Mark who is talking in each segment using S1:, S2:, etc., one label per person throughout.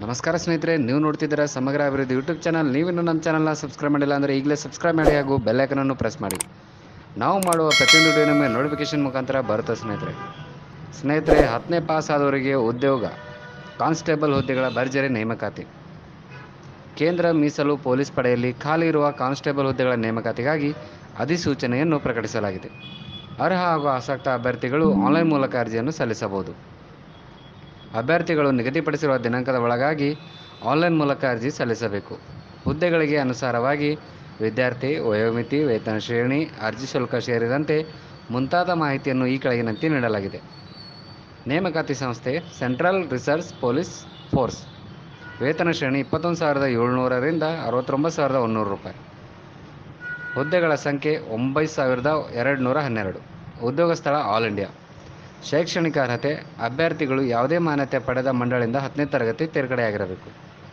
S1: ನಮಸ್ಕಾರ ಸ್ನೇಹಿತರೆ ನೀವು ನೋಡ್ತಿದ್ದೀರಾ ಸಮಗ್ರ ಅಭಿವೃದ್ಧಿ ಯೂಟ್ಯೂಬ್ ಚಾನಲ್ ನೀವಿನ್ನೂ ನಮ್ಮ ಚಾನಲ್ನ ಸಬ್ಸ್ಕ್ರೈಬ್ ಮಾಡಿಲ್ಲ ಅಂದರೆ ಈಗಲೇ ಸಬ್ಸ್ಕ್ರೈಬ್ ಮಾಡಿ ಹಾಗೂ ಬೆಲ್ಲೈಕನನ್ನು ಪ್ರೆಸ್ ಮಾಡಿ ನಾವು ಮಾಡುವ ಪ್ರತಿಯೊಂದು ವಿಡಿಯೋ ನಿಮಗೆ ನೋಟಿಫಿಕೇಶನ್ ಮುಖಾಂತರ ಬರುತ್ತೆ ಸ್ನೇಹಿತರೆ ಸ್ನೇಹಿತರೆ ಹತ್ತನೇ ಪಾಸ್ ಆದವರಿಗೆ ಉದ್ಯೋಗ ಕಾನ್ಸ್ಟೇಬಲ್ ಹುದ್ದೆಗಳ ಭರ್ಜರಿ ನೇಮಕಾತಿ ಕೇಂದ್ರ ಮೀಸಲು ಪೊಲೀಸ್ ಪಡೆಯಲ್ಲಿ ಖಾಲಿ ಇರುವ ಕಾನ್ಸ್ಟೇಬಲ್ ಹುದ್ದೆಗಳ ನೇಮಕಾತಿಗಾಗಿ ಅಧಿಸೂಚನೆಯನ್ನು ಪ್ರಕಟಿಸಲಾಗಿದೆ ಅರ್ಹ ಹಾಗೂ ಆಸಕ್ತ ಅಭ್ಯರ್ಥಿಗಳು ಆನ್ಲೈನ್ ಮೂಲಕ ಅರ್ಜಿಯನ್ನು ಸಲ್ಲಿಸಬಹುದು ಅಭ್ಯರ್ಥಿಗಳು ನಿಗದಿಪಡಿಸಿರುವ ದಿನಾಂಕದ ಒಳಗಾಗಿ ಆನ್ಲೈನ್ ಮೂಲಕ ಅರ್ಜಿ ಸಲ್ಲಿಸಬೇಕು ಹುದ್ದೆಗಳಿಗೆ ಅನುಸಾರವಾಗಿ ವಿದ್ಯಾರ್ಥಿ ವಯೋಮಿತಿ ವೇತನ ಶ್ರೇಣಿ ಅರ್ಜಿ ಶುಲ್ಕ ಸೇರಿದಂತೆ ಮುಂತಾದ ಮಾಹಿತಿಯನ್ನು ಈ ಕೆಳಗಿನಂತೆ ನೀಡಲಾಗಿದೆ ನೇಮಕಾತಿ ಸಂಸ್ಥೆ ಸೆಂಟ್ರಲ್ ರಿಸರ್ಚ್ ಪೊಲೀಸ್ ಫೋರ್ಸ್ ವೇತನ ಶ್ರೇಣಿ ಇಪ್ಪತ್ತೊಂದು ಸಾವಿರದ ಏಳ್ನೂರರಿಂದ ಅರವತ್ತೊಂಬತ್ತು ಸಾವಿರದ ಒಂದೂರು ರೂಪಾಯಿ ಹುದ್ದೆಗಳ ಸಂಖ್ಯೆ ಒಂಬತ್ತು ಸಾವಿರದ ಎರಡು ನೂರ ಹನ್ನೆರಡು ಉದ್ಯೋಗ ಸ್ಥಳ ಆಲ್ ಇಂಡಿಯಾ ಶೈಕ್ಷಣಿಕ ಅರ್ಹತೆ ಅಭ್ಯರ್ಥಿಗಳು ಯಾವುದೇ ಮಾನ್ಯತೆ ಪಡೆದ ಮಂಡಳಿಯಿಂದ ಹತ್ತನೇ ತರಗತಿ ತೇರ್ಗಡೆಯಾಗಿರಬೇಕು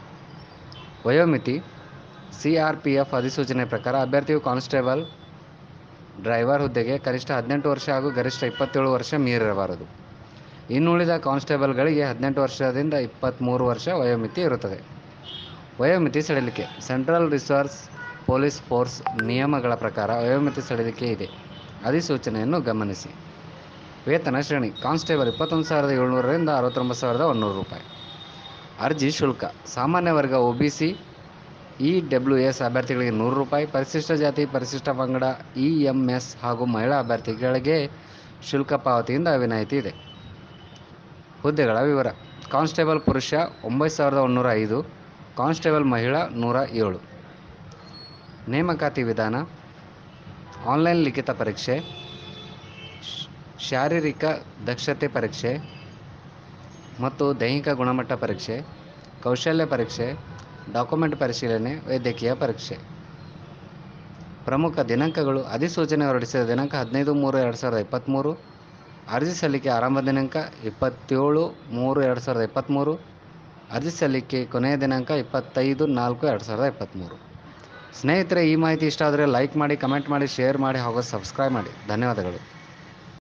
S1: ವಯೋಮಿತಿ ಸಿ ಆರ್ ಪಿ ಎಫ್ ಅಧಿಸೂಚನೆ ಪ್ರಕಾರ ಅಭ್ಯರ್ಥಿಯು ಕಾನ್ಸ್ಟೇಬಲ್ ಡ್ರೈವರ್ ಹುದ್ದೆಗೆ ಕನಿಷ್ಠ ಹದಿನೆಂಟು ವರ್ಷ ಹಾಗೂ ಗರಿಷ್ಠ ಇಪ್ಪತ್ತೇಳು ವರ್ಷ ಮೀರಿರಬಾರದು ಇನ್ನುಳಿದ ಕಾನ್ಸ್ಟೇಬಲ್ಗಳಿಗೆ ಹದಿನೆಂಟು ವರ್ಷದಿಂದ ಇಪ್ಪತ್ತ್ಮೂರು ವರ್ಷ ವಯೋಮಿತಿ ಇರುತ್ತದೆ ವಯೋಮಿತಿ ಸಡಿಲಿಕೆ ಸೆಂಟ್ರಲ್ ರಿಸರ್ಚ್ ಪೊಲೀಸ್ ಫೋರ್ಸ್ ನಿಯಮಗಳ ಪ್ರಕಾರ ವಯೋಮಿತಿ ಸಡಿಲಿಕೆ ಇದೆ ಅಧಿಸೂಚನೆಯನ್ನು ಗಮನಿಸಿ ವೇತನ ಶ್ರೇಣಿ ಕಾನ್ಸ್ಟೇಬಲ್ ಇಪ್ಪತ್ತೊಂದು ಸಾವಿರದ ಏಳ್ನೂರರಿಂದ ಅರವತ್ತೊಂಬತ್ತು ಸಾವಿರದ ಒಂದೂರು ರೂಪಾಯಿ ಅರ್ಜಿ ಶುಲ್ಕ ಸಾಮಾನ್ಯ ವರ್ಗ O B C E W S ಅಭ್ಯರ್ಥಿಗಳಿಗೆ ನೂರು ರೂಪಾಯಿ ಪರಿಶಿಷ್ಟ ಜಾತಿ ಪರಿಶಿಷ್ಟ ಪಂಗಡ ಇ ಎಮ್ ಎಸ್ ಹಾಗೂ ಮಹಿಳಾ ಅಭ್ಯರ್ಥಿಗಳಿಗೆ ಶುಲ್ಕ ಪಾವತಿಯಿಂದ ವಿನಾಯಿತಿ ಇದೆ ಹುದ್ದೆಗಳ ವಿವರ ಕಾನ್ಸ್ಟೇಬಲ್ ಪುರುಷ ಒಂಬತ್ತು ಸಾವಿರದ ಒಂದೂರ ಐದು ಕಾನ್ಸ್ಟೇಬಲ್ ಮಹಿಳಾ ನೂರ ಏಳು ನೇಮಕಾತಿ ವಿಧಾನ ಆನ್ಲೈನ್ ಲಿಖಿತ ಪರೀಕ್ಷೆ ಶ್- ಶಾರೀರಿಕ ದಕ್ಷತೆ ಪರೀಕ್ಷೆ ಮತ್ತು ದೈಹಿಕ ಗುಣಮಟ್ಟ ಪರೀಕ್ಷೆ ಕೌಶಲ್ಯ ಪರೀಕ್ಷೆ ಡಾಕ್ಯುಮೆಂಟ್ ಪರಿಶೀಲನೆ ವೈದ್ಯಕೀಯ ಪರೀಕ್ಷೆ ಪ್ರಮುಖ ದಿನಾಂಕಗಳು ಅಧಿಸೂಚನೆ ಹೊರಡಿಸಿದ ದಿನಾಂಕ ಹದಿನೈದು ಮೂರು ಎರಡು ಸಾವಿರದ ಇಪ್ಪತ್ತ್ಮೂರು ಅರ್ಜಿ ಸಲ್ಲಿಕೆ ಆರಂಭ ದಿನಾಂಕ ಇಪ್ಪತ್ತೇಳು ಮೂರು ಎರಡು ಸಾವಿರದ ಇಪ್ಪತ್ತ್ಮೂರು ಅರ್ಜಿ ಸಲ್ಲಿಕೆ ಕೊನೆಯ ದಿನಾಂಕ ಇಪ್ಪತ್ತೈದು ನಾಲ್ಕು ಎರಡು ಸಾವಿರದ ಇಪ್ಪತ್ತ್ಮೂರು ಸ್ನೇಹಿತರೆ ಈ ಮಾಹಿತಿ ಇಷ್ಟ ಆದರೆ ಲೈಕ್ ಮಾಡಿ ಕಮೆಂಟ್ ಮಾಡಿ ಶೇರ್ ಮಾಡಿ ಹಾಗೂ ಸಬ್ಸ್ಕ್ರೈಬ್ ಮಾಡಿ ಧನ್ಯವಾದಗಳು